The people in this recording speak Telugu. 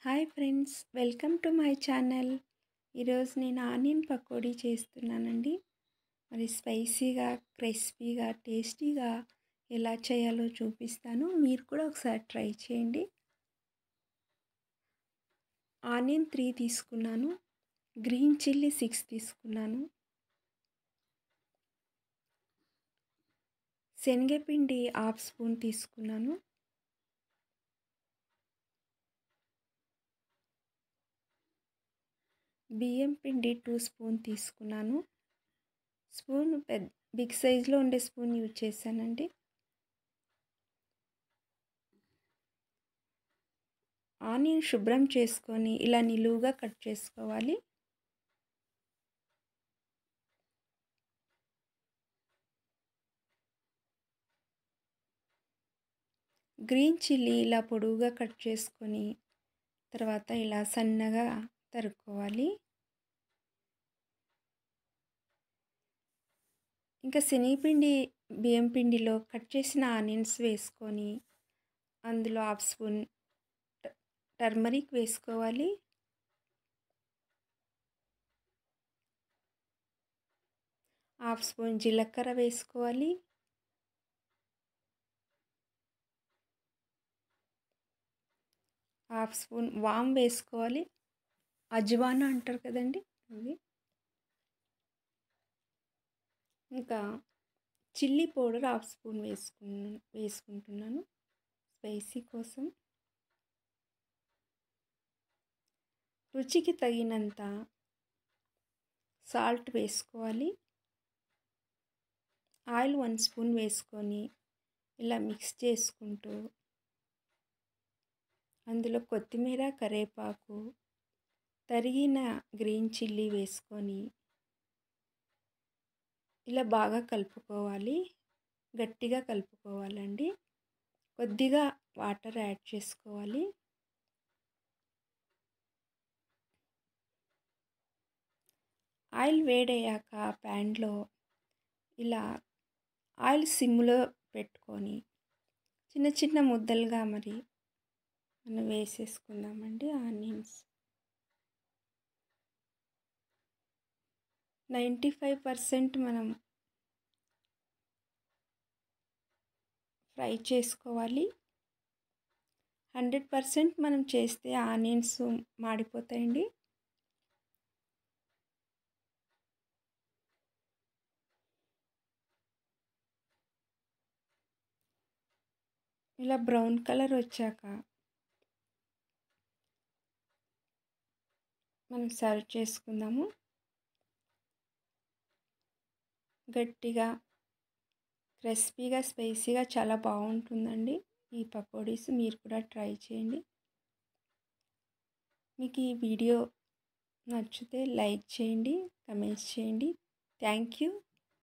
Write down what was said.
hi friends welcome to my channel ఈరోజు నేను ఆనియన్ పకోడీ చేస్తున్నానండి మరి స్పైసీగా క్రిస్పీగా టేస్టీగా ఎలా చేయాలో చూపిస్తాను మీరు కూడా ఒకసారి ట్రై చేయండి ఆనియన్ త్రీ తీసుకున్నాను గ్రీన్ చిల్లీ సిక్స్ తీసుకున్నాను శనగపిండి హాఫ్ స్పూన్ తీసుకున్నాను బియ్యం పిండి టూ స్పూన్ తీసుకున్నాను స్పూన్ పెద్ద బిగ్ సైజులో ఉండే స్పూన్ యూజ్ చేశానండి ఆనియన్ శుభ్రం చేసుకొని ఇలా నిలువుగా కట్ చేసుకోవాలి గ్రీన్ చిల్లీ ఇలా పొడవుగా కట్ చేసుకొని తర్వాత ఇలా సన్నగా తరుక్కోవాలి ఇంకా శనగపిండి బియ్యం పిండిలో కట్ చేసిన ఆనియన్స్ వేసుకొని అందులో హాఫ్ స్పూన్ టర్మరిక్ వేసుకోవాలి హాఫ్ స్పూన్ జీలకర్ర వేసుకోవాలి హాఫ్ స్పూన్ వామ్ వేసుకోవాలి అజ్వానా అంటారు కదండి అది ఇంకా చిల్లీ పౌడర్ హాఫ్ స్పూన్ వేసుకున్నా వేసుకుంటున్నాను స్పైసీ కోసం రుచికి తగినంత సాల్ట్ వేసుకోవాలి ఆయిల్ వన్ స్పూన్ వేసుకొని ఇలా మిక్స్ చేసుకుంటూ అందులో కొత్తిమీర కరేపాకు తరిగిన గ్రీన్ చిల్లీ వేసుకొని ఇలా బాగా కలుపుకోవాలి గట్టిగా కలుపుకోవాలండి కొద్దిగా వాటర్ యాడ్ చేసుకోవాలి ఆయిల్ వేడయ్యాక ప్యాన్లో ఇలా ఆయిల్ సిమ్లో పెట్టుకొని చిన్న చిన్న ముద్దలుగా మరి మనం వేసేసుకుందామండి ఆనియన్స్ నైంటీ ఫైవ్ పర్సెంట్ మనం ఫ్రై చేసుకోవాలి హండ్రెడ్ పర్సెంట్ మనం చేస్తే ఆనియన్స్ మాడిపోతాయండి ఇలా బ్రౌన్ కలర్ వచ్చాక మనం సర్వ్ చేసుకుందాము గట్టిగా క్రిస్పీగా స్పైసీగా చాలా బాగుంటుందండి ఈ పకోడీస్ మీరు కూడా ట్రై చేయండి మీకు ఈ వీడియో నచ్చితే లైక్ చేయండి కమెంట్స్ చేయండి థ్యాంక్ యూ